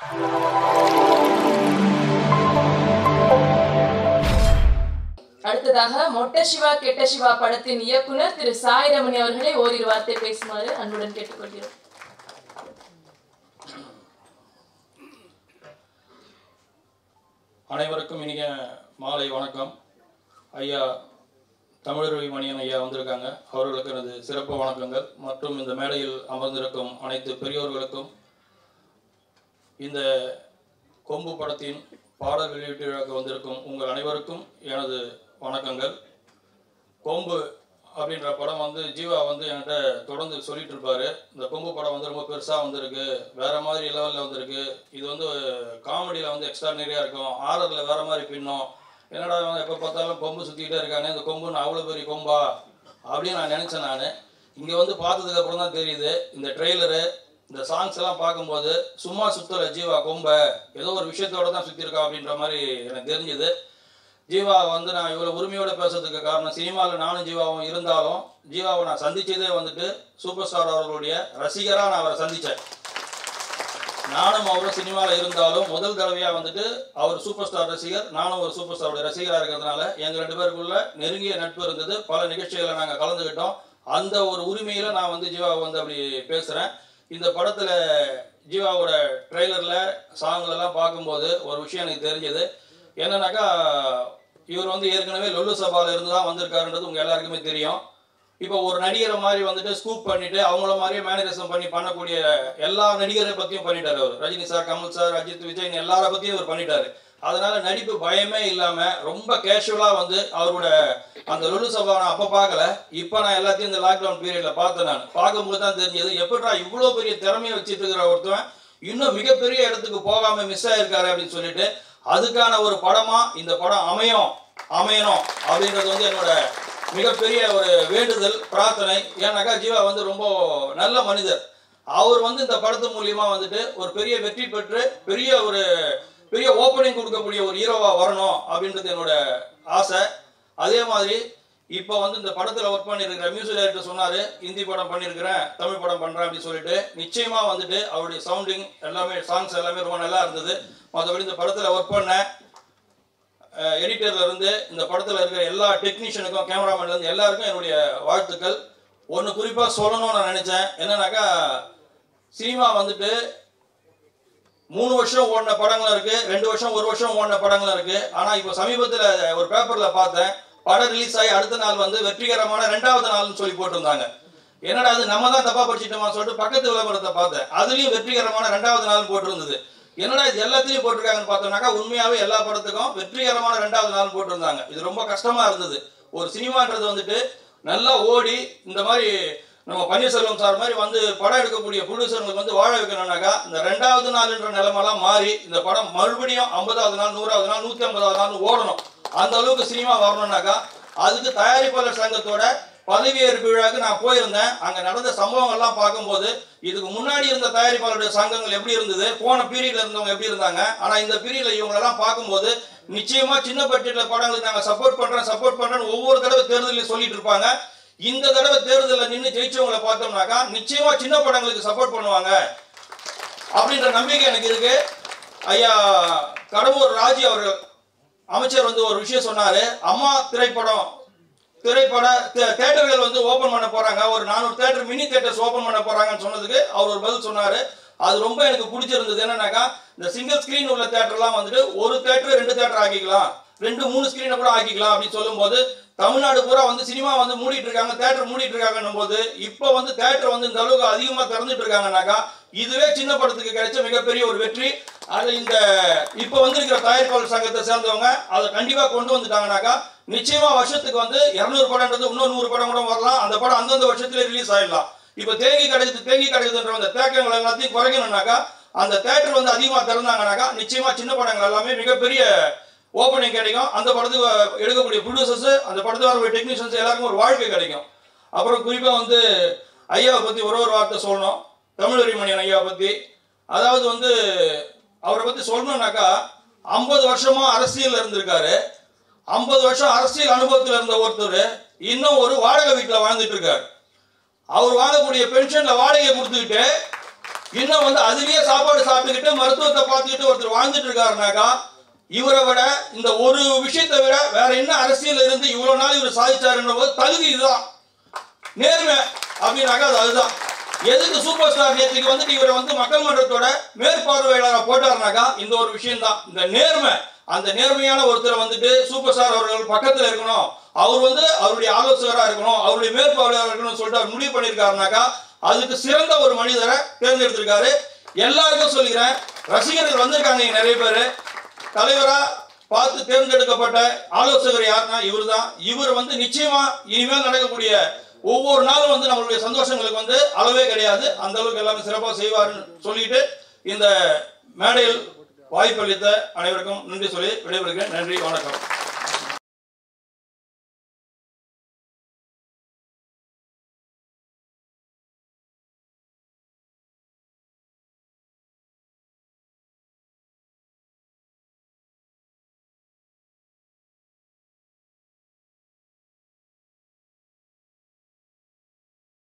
அடுத்ததாக மொட்ட சிவா கெட்ட சிவா படத்தின் இயக்குனர் திரு சாயிரமணி அவர்களை ஓரிரு வார்த்தை பேசுமாறு அன்புடன் கேட்டுக்கொள்கிறோம் அனைவருக்கும் இனிய மாலை வணக்கம் ஐயா தமிழருவி மணியன் ஐயா வந்திருக்காங்க அவர்களுக்கு எனது சிறப்பு வணக்கங்கள் மற்றும் இந்த மேடையில் அமர்ந்திருக்கும் அனைத்து பெரியோர்களுக்கும் இந்த கொம்பு படத்தின் பாடல் வெளியீட்டு விழாக்கு வந்திருக்கும் உங்கள் அனைவருக்கும் எனது வணக்கங்கள் கொம்பு அப்படின்ற படம் வந்து ஜீவா வந்து என்கிட்ட தொடர்ந்து சொல்லிட்டு இருப்பாரு இந்த கொம்பு படம் வந்து ரொம்ப பெருசாக வந்திருக்கு வேற மாதிரி லெவலில் வந்திருக்கு இது வந்து காமெடியில் வந்து எக்ஸ்ட்ரானரியாக இருக்கும் ஆரரில் வேற மாதிரி பின்னும் என்னடா இவன் எப்போ பார்த்தாலும் கொம்பு சுற்றிக்கிட்டே இருக்கானே இந்த கொம்புன்னு அவ்வளோ பெரிய கொம்பா அப்படின்னு நான் நினச்சேன் நான் இங்கே வந்து பார்த்ததுக்கு அப்புறம் தான் தெரியுது இந்த ட்ரெய்லரு இந்த சாங்ஸ் எல்லாம் பார்க்கும்போது சும்மா சுத்தல ஜீவா கொம்பை ஏதோ ஒரு விஷயத்தோட தான் சுற்றிருக்கா அப்படின்ற மாதிரி எனக்கு தெரிஞ்சுது ஜீவா வந்து நான் இவ்வளோ உரிமையோட பேசுறதுக்கு காரணம் சினிமாவில் நானும் ஜீவாவும் இருந்தாலும் ஜீவாவை நான் சந்திச்சதே வந்துட்டு சூப்பர் ஸ்டார் அவர்களுடைய ரசிகராக நான் அவரை சந்தித்தேன் நானும் அவரும் சினிமாவில் இருந்தாலும் முதல் தடவையாக வந்துட்டு அவர் சூப்பர் ஸ்டார் ரசிகர் நானும் ஒரு சூப்பர் ஸ்டாரோட ரசிகராக இருக்கிறதுனால எங்கள் ரெண்டு பேருக்குள்ள நெருங்கிய நட்பு இருந்தது பல நிகழ்ச்சிகளை நாங்கள் கலந்துக்கிட்டோம் அந்த ஒரு உரிமையில் நான் வந்து ஜீவாவை வந்து அப்படி பேசுகிறேன் இந்த படத்தில் ஜீவாவோட ட்ரெய்லரில் சாங்லலாம் பார்க்கும்போது ஒரு விஷயம் எனக்கு தெரிஞ்சது என்னன்னாக்கா இவர் வந்து ஏற்கனவே லொல்லு சபால இருந்து தான் வந்திருக்காருன்றது உங்க எல்லாருக்குமே தெரியும் இப்போ ஒரு நடிகரை மாதிரி வந்துட்டு ஸ்கூப் பண்ணிட்டு அவங்கள மாதிரியே மேனரிசம் பண்ணி பண்ணக்கூடிய எல்லா நடிகரை பத்தியும் பண்ணிட்டாரு அவர் ரஜினி சார் கமல் சார் அஜித் விஜய் எல்லார பத்தியும் அவர் பண்ணிட்டாரு அதனால நடிப்பு பயமே இல்லாம ரொம்ப கேஷுவலா வந்து அவரோட அந்த லொல்லு சபா நான் அப்ப பார்க்கல இப்ப நான் எல்லாத்தையும் இந்த லாக்டவுன் பீரியட்ல பார்த்தேன் நான் பார்க்கும்போது தான் தெரிஞ்சது எப்படிடா இவ்வளவு பெரிய திறமையை வச்சிட்டு இருக்கிற ஒருத்தன் இன்னும் மிகப்பெரிய இடத்துக்கு போகாம மிஸ் ஆயிருக்காரு அப்படின்னு சொல்லிட்டு அதுக்கான ஒரு படமா இந்த படம் அமையும் அமையணும் அப்படின்றது வந்து என்னோட மிகப்பெரிய ஒரு வேண்டுதல் பிரார்த்தனை ஏன்னாக்கா ஜீவா வந்து ரொம்ப நல்ல மனிதர் அவர் வந்து இந்த படத்து மூலியமா வந்துட்டு ஒரு பெரிய வெற்றி பெற்று பெரிய ஒரு பெரிய ஓப்பனிங் கொடுக்கக்கூடிய ஒரு ஹீரோவா வரணும் அப்படின்றது என்னோட ஆசை அதே மாதிரி இப்போ வந்து இந்த படத்துல ஒர்க் பண்ணியிருக்கிற மியூசிக் டைரக்டர் சொன்னாரு ஹிந்தி படம் பண்ணியிருக்கிறேன் தமிழ் படம் பண்றேன் அப்படின்னு சொல்லிட்டு நிச்சயமா வந்துட்டு அவருடைய சவுண்டிங் எல்லாமே சாங்ஸ் எல்லாமே ரொம்ப நல்லா இருந்தது மற்றபடி இந்த படத்துல ஒர்க் பண்ண எடிட்டர்ல இருந்து இந்த படத்துல இருக்கிற எல்லா டெக்னீஷியனுக்கும் கேமராமேன்ல இருந்து எல்லாருக்கும் என்னுடைய வாழ்த்துக்கள் ஒன்று குறிப்பா சொல்லணும்னு நான் நினைச்சேன் என்னன்னாக்கா சினிமா வந்துட்டு மூணு வருஷம் ஓடின படங்களும் இருக்கு ரெண்டு வருஷம் ஒரு வருஷம் ஓடின படங்களும் இருக்கு ஆனா இப்போ சமீபத்துல ஒரு பேப்பர்ல பார்த்தேன் படம் ரிலீஸ் ஆகி அடுத்த நாள் வந்து வெற்றிகரமான ரெண்டாவது நாள்னு சொல்லி போட்டிருந்தாங்க என்னடா அது நம்ம தான் தப்பா படிச்சிட்டோமா சொல்லிட்டு பக்கத்து விளம்பரத்தை பார்த்தேன் அதுலயும் வெற்றிகரமான ரெண்டாவது நாள் போட்டிருந்தது என்னடா இது எல்லாத்தையும் போட்டிருக்காங்கன்னு பார்த்தோம்னாக்கா உண்மையாவே எல்லா படத்துக்கும் வெற்றிகரமான ரெண்டாவது நாள் போட்டிருந்தாங்க இது ரொம்ப கஷ்டமா இருந்தது ஒரு சினிமான்றது வந்துட்டு நல்லா ஓடி இந்த மாதிரி நம்ம பன்னீர்செல்வம் சார் மாதிரி வந்து படம் எடுக்கக்கூடிய ப்ரொடியூசர்களுக்கு வந்து வாழ வைக்கணும்னாக்கா இந்த ரெண்டாவது நாள்ன்ற நிலைமெல்லாம் மாறி இந்த படம் மறுபடியும் ஐம்பதாவது நாள் நூறாவது நாள் நூற்றி ஐம்பதாவது நாள் ஓடணும் அந்த அளவுக்கு சினிமா வரணும்னாக்கா அதுக்கு தயாரிப்பாளர் சங்கத்தோட பதவியேற்பு விழாக்கு நான் போயிருந்தேன் அங்க நடந்த சம்பவங்கள்லாம் பார்க்கும்போது இதுக்கு முன்னாடி இருந்த தயாரிப்பாளருடைய சங்கங்கள் எப்படி இருந்தது போன பீரியட்ல இருந்தவங்க எப்படி இருந்தாங்க ஆனா இந்த பீரியட்ல இவங்களெல்லாம் பார்க்கும்போது நிச்சயமா சின்ன பட்ஜெட்ல படங்களுக்கு நாங்க சப்போர்ட் பண்றோம் சப்போர்ட் பண்றோம்னு ஒவ்வொரு தடவை தேர்தலையும் சொல்லிட்டு இருப்பாங்க இந்த தடவை தேர்தலில் நின்று ஜெயிச்சவங்களை பார்த்தோம்னாக்கா நிச்சயமா சின்ன படங்களுக்கு சப்போர்ட் பண்ணுவாங்க அப்படின்ற நம்பிக்கை எனக்கு இருக்கு ஐயா கடம்பூர் ராஜி அவர்கள் அமைச்சர் வந்து ஒரு விஷயம் சொன்னாரு அம்மா திரைப்படம் திரைப்பட தே- தேட்டர்கள் வந்து ஓபன் பண்ண போறாங்க ஒரு நானூறு தேட்டர் மினி தேட்டர்ஸ் ஓபன் பண்ண போறாங்கன்னு சொன்னதுக்கு அவர் ஒரு பதில் சொன்னாரு அது ரொம்ப எனக்கு பிடிச்சிருந்தது என்னன்னாக்கா இந்த சிங்கிள் ஸ்கிரீன் உள்ள தேட்டர்லாம் வந்துட்டு ஒரு தேட்டர் ரெண்டு தேட்டர் ஆக்கிக்கலாம் ரெண்டு மூணு ஸ்கிரீனை கூட ஆக்கிக்கலாம் அப்படின்னு சொல்லும்போது தமிழ்நாடு பூரா வந்து சினிமா வந்து மூடிட்டு இருக்காங்க தேட்டர் மூடிட்டு இருக்காங்கன்னும் போது இப்போ வந்து தேட்டர் வந்து இந்த அளவுக்கு அதிகமாக திறந்துட்டு இருக்காங்கனாக்கா இதுவே சின்ன படத்துக்கு கிடைச்ச மிகப்பெரிய ஒரு வெற்றி அது இந்த இப்போ வந்திருக்கிற தயாரிப்பாளர் சங்கத்தை சேர்ந்தவங்க அதை கண்டிப்பாக கொண்டு வந்துட்டாங்கனாக்கா நிச்சயமா வருஷத்துக்கு வந்து இரநூறு படம்ன்றது இன்னும் நூறு படம் கூட வரலாம் அந்த படம் அந்தந்த வருஷத்துல ரிலீஸ் ஆயிடலாம் இப்போ தேங்கி கிடைக்குது தேங்கி கிடைக்குதுன்ற அந்த தேக்கங்கள் எல்லாத்தையும் குறைக்கணும்னாக்கா அந்த தேட்டர் வந்து அதிகமாக திறந்தாங்கனாக்கா நிச்சயமா சின்ன படங்கள் எல்லாமே மிகப்பெரிய ஓப்பனிங் கிடைக்கும் அந்த படத்துக்கு எடுக்கக்கூடிய ப்ரொடியூசர்ஸ் அந்த படத்துக்கு வரக்கூடிய டெக்னீஷியன்ஸ் எல்லாருக்கும் ஒரு வாழ்க்கை கிடைக்கும் அப்புறம் குறிப்பாக வந்து ஐயாவை பற்றி ஒரு ஒரு வார்த்தை சொல்லணும் தமிழறிமணியன் ஐயாவை பற்றி அதாவது வந்து அவரை பற்றி சொல்லணும்னாக்கா ஐம்பது வருஷமா அரசியல் இருந்திருக்காரு ஐம்பது வருஷம் அரசியல் அனுபவத்தில் இருந்த ஒருத்தர் இன்னும் ஒரு வாடகை வீட்டில் வாழ்ந்துட்டு இருக்காரு அவர் வாங்கக்கூடிய பென்ஷன்ல வாடகையை கொடுத்துக்கிட்டு இன்னும் வந்து அதுலயே சாப்பாடு சாப்பிட்டுக்கிட்டு மருத்துவத்தை பார்த்துக்கிட்டு ஒருத்தர் வாழ்ந்துட்டு இருக்காருனாக்கா இவரை விட இந்த ஒரு விஷயத்தை விட வேற என்ன அரசியல் இருந்து இவ்வளவு நாள் இவர் சாதிச்சாருன்ற போது தகுதி இதுதான் நேர்மை அப்படின்னாக்கா அது அதுதான் எதுக்கு சூப்பர் ஸ்டார் நேற்றுக்கு வந்துட்டு இவரை வந்து மக்கள் மன்றத்தோட மேற்பார்வையாளராக போட்டாருனாக்கா இந்த ஒரு விஷயம் தான் இந்த நேர்மை அந்த நேர்மையான ஒருத்தரை வந்துட்டு சூப்பர் ஸ்டார் அவர்கள் பக்கத்துல இருக்கணும் அவர் வந்து அவருடைய ஆலோசகராக இருக்கணும் அவருடைய மேற்பார்வையாளர் இருக்கணும்னு சொல்லிட்டு அவர் முடிவு பண்ணியிருக்காருனாக்கா அதுக்கு சிறந்த ஒரு மனிதரை தேர்ந்தெடுத்திருக்காரு எல்லாருக்கும் சொல்லிக்கிறேன் ரசிகர்கள் வந்திருக்காங்க இங்க நிறைய பேர் தலைவரா பார்த்து தேர்ந்தெடுக்கப்பட்ட ஆலோசகர் யாருன்னா இவர் தான் இவர் வந்து நிச்சயமா இனிமேல் நடக்கக்கூடிய ஒவ்வொரு நாளும் வந்து நம்மளுடைய சந்தோஷங்களுக்கு வந்து அளவே கிடையாது அந்த அளவுக்கு எல்லாமே சிறப்பாக செய்வாருன்னு சொல்லிட்டு இந்த மேடையில் வாய்ப்பளித்த அனைவருக்கும் நன்றி சொல்லி விடைபெறுகிறேன் நன்றி வணக்கம்